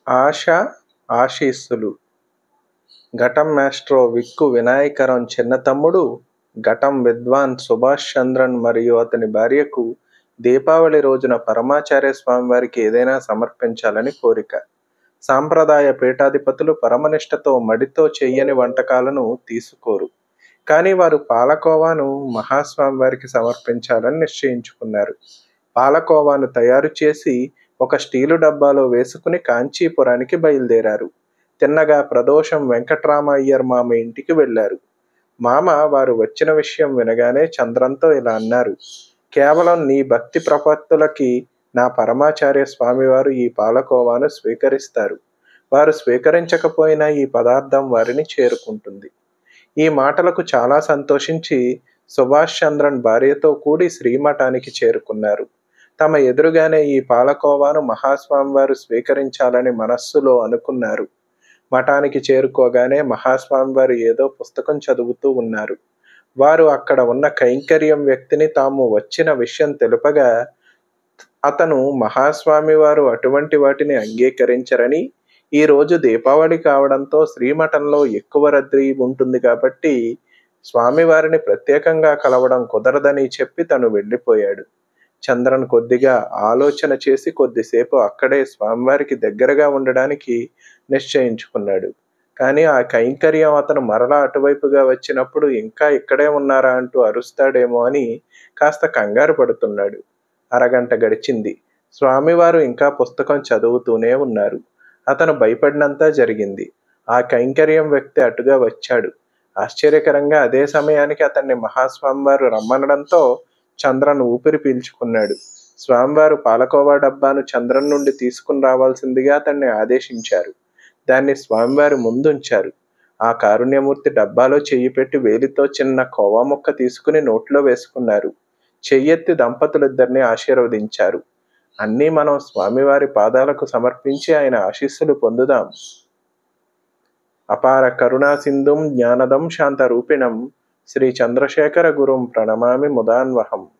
ఆశ ఆశీస్సులు ఘటం మాస్ట్రో విక్కు వినాయకరం చిన్న తమ్ముడు ఘటం విద్వాన్ సుభాష్ చంద్రన్ మరియు అతని భార్యకు దీపావళి రోజున పరమాచార్య స్వామివారికి ఏదైనా సమర్పించాలని కోరిక సాంప్రదాయ పీఠాధిపతులు పరమనిష్టతో మడితో చెయ్యని వంటకాలను తీసుకోరు కానీ వారు పాలకోవాను మహాస్వామి వారికి సమర్పించాలని నిశ్చయించుకున్నారు పాలకోవాను తయారు చేసి ఒక స్టీలు డబ్బాలో వేసుకుని కాంచీపురానికి బయలుదేరారు తిన్నగా ప్రదోషం వెంకట్రామ అయ్యర్ మామ ఇంటికి వెళ్ళారు మామ వారు వచ్చిన విషయం వినగానే చంద్రంతో ఇలా అన్నారు కేవలం నీ భక్తి ప్రపత్తులకి నా పరమాచార్య స్వామివారు ఈ పాలకోవాను స్వీకరిస్తారు వారు స్వీకరించకపోయినా ఈ పదార్థం వారిని చేరుకుంటుంది ఈ మాటలకు చాలా సంతోషించి సుభాష్ చంద్రన్ భార్యతో కూడి శ్రీమఠానికి చేరుకున్నారు తమ ఎదురుగానే ఈ పాలకోవాను మహాస్వామి వారు స్వీకరించాలని మనస్సులో అనుకున్నారు మఠానికి చేరుకోగానే మహాస్వామి వారు ఏదో పుస్తకం చదువుతూ ఉన్నారు వారు అక్కడ ఉన్న కైంకర్యం వ్యక్తిని తాము వచ్చిన విషయం తెలుపగా అతను మహాస్వామి వారు అటువంటి వాటిని అంగీకరించరని ఈ రోజు దీపావళి కావడంతో శ్రీమఠంలో ఎక్కువ రద్దీ ఉంటుంది కాబట్టి స్వామివారిని ప్రత్యేకంగా కలవడం కుదరదని చెప్పి తను వెళ్ళిపోయాడు చంద్రన్ కొద్దిగా ఆలోచన చేసి కొద్దిసేపు అక్కడే స్వామివారికి దగ్గరగా ఉండడానికి నిశ్చయించుకున్నాడు కానీ ఆ కైంకర్యం అతను మరలా అటువైపుగా వచ్చినప్పుడు ఇంకా ఇక్కడే ఉన్నారా అంటూ అరుస్తాడేమో అని కాస్త కంగారు పడుతున్నాడు అరగంట గడిచింది స్వామివారు ఇంకా పుస్తకం చదువుతూనే ఉన్నారు అతను భయపడినంతా జరిగింది ఆ కైంకర్యం వ్యక్తి అటుగా వచ్చాడు ఆశ్చర్యకరంగా అదే సమయానికి అతన్ని మహాస్వామి వారు రమ్మనడంతో చంద్రన్ ఊపిరి పీల్చుకున్నాడు స్వామివారు పాలకోవా డబ్బాను చంద్రన్ నుండి తీసుకుని రావాల్సిందిగా అతన్ని ఆదేశించారు దాన్ని స్వామివారి ముందుంచారు ఆ కారుణ్యమూర్తి డబ్బాలో చెయ్యి పెట్టి వేలితో చిన్న కోవా ముక్క తీసుకుని నోట్లో వేసుకున్నారు చెయ్యెత్తి దంపతులిద్దరిని ఆశీర్వదించారు అన్నీ మనం స్వామివారి పాదాలకు సమర్పించి ఆయన ఆశీస్సులు పొందుదాం అపార కరుణా సింధుం జ్ఞానదం శాంత రూపిణం శ్రీ చంద్రశేఖర గురుం ప్రణమామి ముదాన్వహం